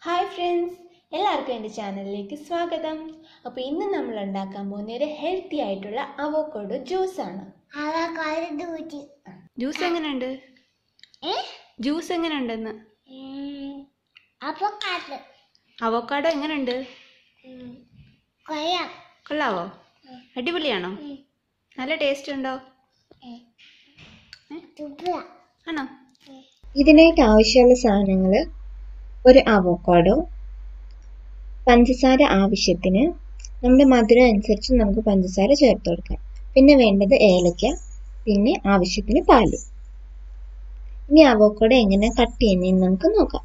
hi friends എല്ലാവർക്കും എൻ്റെ ചാനലിലേക്ക് സ്വാഗതം അപ്പോൾ ഇന്ന് നമ്മൾ ഉണ്ടാക്കാൻ പോകുന്ന ഒരു ഹെൽത്തി ആയിട്ടുള്ള അവോക്കോഡോ ജ്യൂസാണ് അവക്കാട് ദൂറ്റി ജ്യൂസ് എങ്ങനെയുണ്ട് ഏ ജ്യൂസ് എങ്ങനെയുണ്ടെന്ന് അവക്കാട് അവോക്കാഡോ എങ്ങനെയുണ്ട് കൊയ്യാം കൊള്ളാവോ അടിപൊളിയാണോ നല്ല ടേസ്റ്റ് ഉണ്ടോ തുപ്പുക ആണോ ഇതിനായിട്ട് ആവശ്യമുള്ള സാധനങ്ങൾ ഒരു അവോക്കാഡോ പഞ്ചസാര ആവശ്യത്തിന് നമ്മുടെ മധുരം അനുസരിച്ച് നമുക്ക് പഞ്ചസാര ചേർത്ത് കൊടുക്കാം പിന്നെ വേണ്ടത് ഏലക്ക പിന്നെ ആവശ്യത്തിന് പാല് ഇനി അവോക്കാഡോ എങ്ങനെ കട്ട് ചെയ്യുന്നതെന്ന് നമുക്ക് നോക്കാം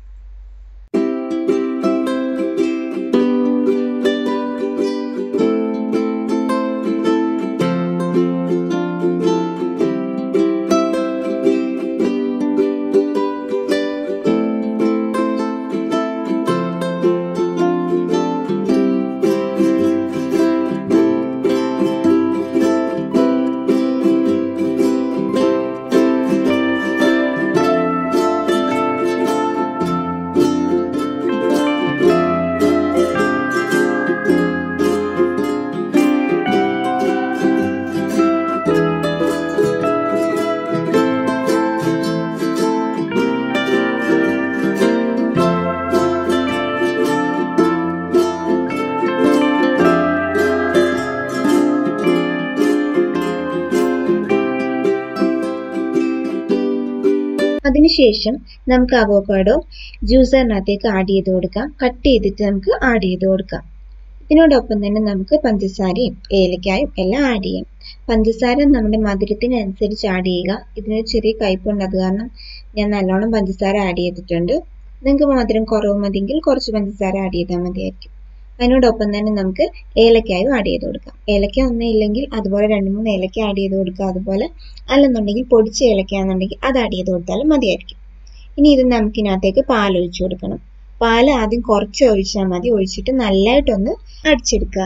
അതിനുശേഷം നമുക്ക് അവോക്കാഡോ ജ്യൂസറിനകത്തേക്ക് ആഡ് ചെയ്ത് കൊടുക്കാം കട്ട് ചെയ്തിട്ട് നമുക്ക് ആഡ് ചെയ്ത് കൊടുക്കാം ഇതിനോടൊപ്പം തന്നെ നമുക്ക് പഞ്ചസാരയും ഏലക്കായും എല്ലാം ആഡ് ചെയ്യാം പഞ്ചസാര നമ്മുടെ മധുരത്തിനനുസരിച്ച് ആഡ് ചെയ്യുക ഇതിനൊരു ചെറിയ കയ്പുണ്ട് അത് കാരണം ഞാൻ നല്ലോണം പഞ്ചസാര ആഡ് ചെയ്തിട്ടുണ്ട് നിങ്ങൾക്ക് മധുരം കുറവ് മതിയെങ്കിൽ കുറച്ച് പഞ്ചസാര ആഡ് ചെയ്താൽ മതിയായിരിക്കും അതിനോടൊപ്പം തന്നെ നമുക്ക് ഏലക്കായും ആഡ് ചെയ്ത് കൊടുക്കാം ഏലക്ക ഒന്നും ഇല്ലെങ്കിൽ അതുപോലെ രണ്ട് മൂന്ന് ഏലക്ക ആഡ് ചെയ്ത് കൊടുക്കുക അതുപോലെ അല്ലെന്നുണ്ടെങ്കിൽ പൊടിച്ച ഏലക്ക എന്നുണ്ടെങ്കിൽ അത് ആഡ് ചെയ്ത് കൊടുത്താലും മതിയായിരിക്കും ഇനി ഇത് നമുക്ക് ഇതിനകത്തേക്ക് പാൽ ഒഴിച്ചു കൊടുക്കണം പാൽ ആദ്യം കുറച്ച് ഒഴിച്ചാൽ മതി ഒഴിച്ചിട്ട് നല്ലതായിട്ടൊന്ന് അടിച്ചെടുക്കുക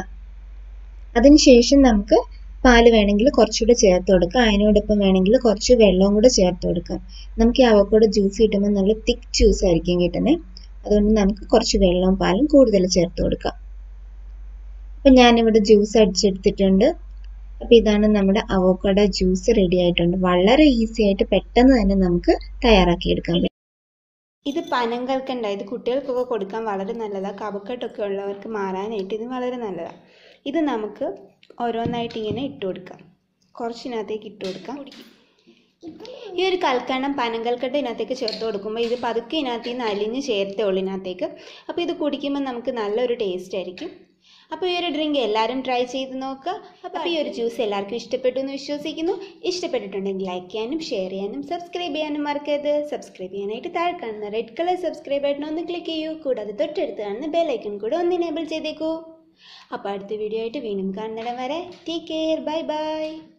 അതിനുശേഷം നമുക്ക് പാല് വേണമെങ്കിൽ കുറച്ചുകൂടെ ചേർത്ത് കൊടുക്കാം അതിനോടൊപ്പം വേണമെങ്കിൽ കുറച്ച് വെള്ളവും കൂടെ ചേർത്ത് കൊടുക്കാം നമുക്ക് ഈ അവക്കോടെ ജ്യൂസ് കിട്ടുമ്പോൾ നല്ല തിക്ക് ജ്യൂസ് ആയിരിക്കും കിട്ടുന്നത് അതുകൊണ്ട് നമുക്ക് കുറച്ച് വെള്ളവും പാലും കൂടുതൽ ചേർത്ത് കൊടുക്കാം അപ്പം ഞാനിവിടെ ജ്യൂസ് അടിച്ചെടുത്തിട്ടുണ്ട് അപ്പോൾ ഇതാണ് നമ്മുടെ അവോക്കഡോ ജ്യൂസ് റെഡി ആയിട്ടുണ്ട് വളരെ ഈസി ആയിട്ട് പെട്ടെന്ന് തന്നെ നമുക്ക് തയ്യാറാക്കിയെടുക്കാൻ പറ്റും ഇത് പനങ്കൽക്കണ്ട ഇത് കുട്ടികൾക്കൊക്കെ കൊടുക്കാൻ വളരെ നല്ലതാണ് കഫക്കെട്ടൊക്കെ ഉള്ളവർക്ക് മാറാനായിട്ട് ഇത് വളരെ നല്ലതാണ് ഇത് നമുക്ക് ഓരോന്നായിട്ട് ഇങ്ങനെ ഇട്ട് കൊടുക്കാം കുറച്ചിനകത്തേക്ക് ഇട്ട് കൊടുക്കാം ഈ ഒരു കൽക്കണ്ടം പനങ്കൽക്കട്ട ഇതിനകത്തേക്ക് ചേർത്ത് കൊടുക്കുമ്പോൾ ഇത് പതുക്കെ ഇതിനകത്ത് നിന്ന് അലിഞ്ഞ് ചേർത്തേ ഉള്ളൂ ഇതിനകത്തേക്ക് അപ്പോൾ ഇത് കുടിക്കുമ്പോൾ നമുക്ക് നല്ലൊരു ടേസ്റ്റ് ആയിരിക്കും അപ്പോൾ ഈ ഒരു ഡ്രിങ്ക് എല്ലാവരും ട്രൈ ചെയ്ത് നോക്കുക അപ്പോൾ ഈ ഒരു ജ്യൂസ് എല്ലാവർക്കും ഇഷ്ടപ്പെട്ടു എന്ന് വിശ്വസിക്കുന്നു ഇഷ്ടപ്പെട്ടിട്ടുണ്ടെങ്കിൽ ലൈക്ക് ചെയ്യാനും ഷെയർ ചെയ്യാനും സബ്സ്ക്രൈബ് ചെയ്യാനും മറക്കരുത് സബ്സ്ക്രൈബ് ചെയ്യാനായിട്ട് താഴെ കാണുന്ന റെഡ് കളർ സബ്സ്ക്രൈബ് ബട്ടൺ ഒന്ന് ക്ലിക്ക് ചെയ്യൂ കൂടാതെ തൊട്ടടുത്ത് കാണുന്ന ബെല്ലൈക്കൺ കൂടെ ഒന്ന് എനേബിൾ ചെയ്തേക്കൂ അപ്പോൾ അടുത്ത വീഡിയോ ആയിട്ട് വീണ്ടും കാണുന്നിടം വരെ ടേക്ക് കെയർ ബൈ ബൈ